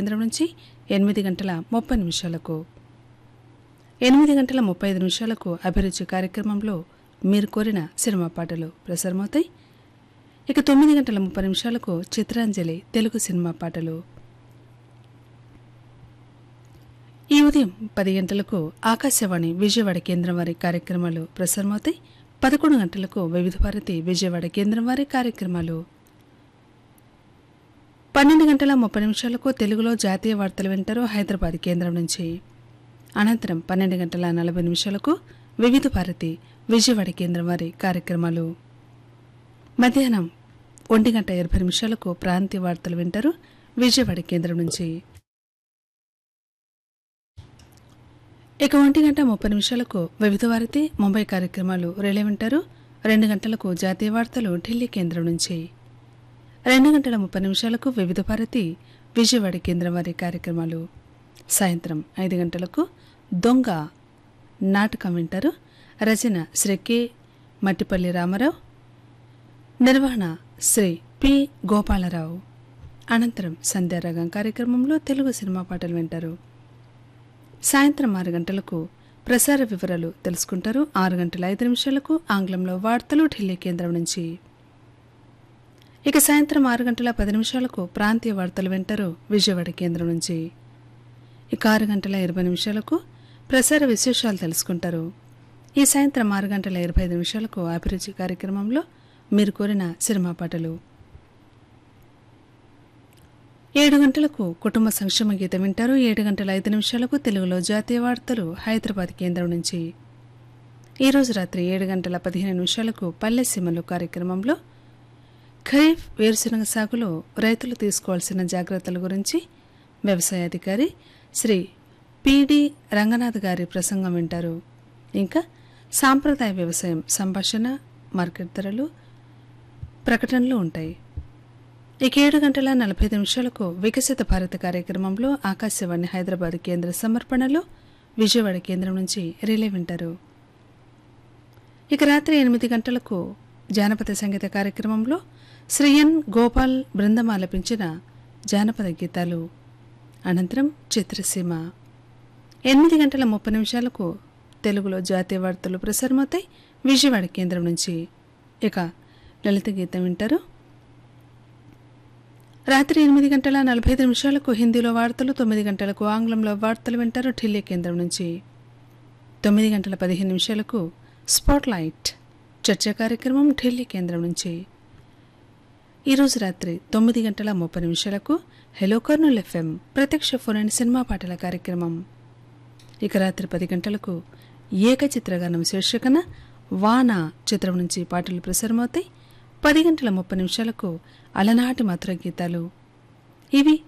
కేంద్రం నుంచి ఎనిమిది గంటల ముప్పై నిమిషాలకు ఎనిమిది గంటల ముప్పై ఐదు నిమిషాలకు అభిరుచి కార్యక్రమంలో మీరు కోరిన సినిమా పాటలు ప్రసారమవుతాయి ఇక తొమ్మిది గంటల ముప్పై నిమిషాలకు చిత్రాంజలి తెలుగు సినిమా పాటలు ఈ ఉదయం పది గంటలకు ఆకాశవాణి విజయవాడ కేంద్రం వారి కార్యక్రమాలు ప్రసారమవుతాయి పదకొండు గంటలకు వివిధ భారతి విజయవాడ కేంద్రం వారి కార్యక్రమాలు పన్నెండు గంటల ముప్పై నిమిషాలకు తెలుగులో జాతీయ వార్తలు వింటారు హైదరాబాద్ కేంద్రం నుంచి అనంతరం పన్నెండు గంటల నలభై నిమిషాలకు వివిధ భారతి విజయవాడ కేంద్రం వారి కార్యక్రమాలు మధ్యాహ్నం ఒంటి గంట ఇరవై నిమిషాలకు ప్రాంతీయ వార్తలు వింటారు విజయవాడ కేంద్రం నుంచి ఇక ఒంటి గంట ముప్పై నిమిషాలకు వివిధ భారతి ముంబై కార్యక్రమాలు రిలే వింటారు రెండు గంటలకు జాతీయ వార్తలు ఢిల్లీ కేంద్రం నుంచి రెండు గంటల ముప్పై నిమిషాలకు వివిధ భారతి విజయవాడ కేంద్రం వారి కార్యక్రమాలు సాయంత్రం ఐదు గంటలకు దొంగ నాటకం వింటారు రచన శ్రీ కె మట్టిపల్లి రామారావు నిర్వహణ శ్రీ పి గోపాలరావు అనంతరం సంధ్యారాగం కార్యక్రమంలో తెలుగు సినిమా పాటలు వింటారు సాయంత్రం ఆరు గంటలకు ప్రసార వివరాలు తెలుసుకుంటారు ఆరు గంటల ఐదు నిమిషాలకు ఆంగ్లంలో వార్తలు ఢిల్లీ కేంద్రం నుంచి ఇక సాయంత్రం ఆరు గంటల పది నిమిషాలకు ప్రాంతీయ వార్తలు వింటారు విజయవాడ కేంద్రం నుంచి ఇక ఆరు గంటల ఇరవై నిమిషాలకు ప్రసార విశేషాలు తెలుసుకుంటారు ఈ సాయంత్రం ఆరు గంటల ఇరవై ఐదు నిమిషాలకు అభిరుచి కార్యక్రమంలో మీరు కోరిన సినిమా పాటలు ఏడు గంటలకు కుటుంబ సంక్షేమ గీతం వింటారు ఏడు గంటల ఐదు నిమిషాలకు తెలుగులో జాతీయ వార్తలు హైదరాబాద్ కేంద్రం నుంచి ఈరోజు రాత్రి ఏడు గంటల పదిహేను నిమిషాలకు పల్లె సీమలు కార్యక్రమంలో ఖరీఫ్ వేరుశనగ సాగులో రైతులు తీసుకోవాల్సిన జాగ్రత్తల గురించి వ్యవసాయ అధికారి శ్రీ పిడి రంగనాథ్ గారి ప్రసంగం వింటారు ఇంకా సాంప్రదాయ వ్యవసాయం సంభాషణ మార్కెట్ ధరలు ప్రకటనలు ఉంటాయి ఇక ఏడు గంటల నలభై ఐదు నిమిషాలకు వికసిత భారత కార్యక్రమంలో ఆకాశవాణి హైదరాబాద్ కేంద్ర సమర్పణలో విజయవాడ కేంద్రం నుంచి రిలే వింటారు ఇక రాత్రి ఎనిమిది గంటలకు జానపద సంగీత కార్యక్రమంలో శ్రీయన్ గోపాల్ బృందం ఆలపించిన జానపద గీతాలు అనంతరం చిత్రసీమ ఎనిమిది గంటల ముప్పై నిమిషాలకు తెలుగులో జాతీయ వార్తలు ప్రసారమవుతాయి విజయవాడ కేంద్రం నుంచి ఇక లలిత గీతం వింటారు రాత్రి ఎనిమిది గంటల నలభై ఐదు నిమిషాలకు హిందీలో వార్తలు తొమ్మిది గంటలకు ఆంగ్లంలో వార్తలు వింటారు ఢిల్లీ కేంద్రం నుంచి తొమ్మిది గంటల పదిహేను నిమిషాలకు స్పాట్ లైట్ చర్చా కార్యక్రమం ఢిల్లీ కేంద్రం నుంచి ఈరోజు రాత్రి తొమ్మిది గంటల ముప్పై నిమిషాలకు హెలో కర్నూల్ ఎఫ్ఎం ప్రత్యక్ష ఫోన్ అండ్ సినిమా పాటల కార్యక్రమం ఇక రాత్రి పది గంటలకు ఏకచిత్రగానం శీర్షికన వాన చిత్రం నుంచి పాటలు ప్రసారమవుతాయి పది గంటల ముప్పై నిమిషాలకు అలనాటి మధుర గీతాలు ఇవి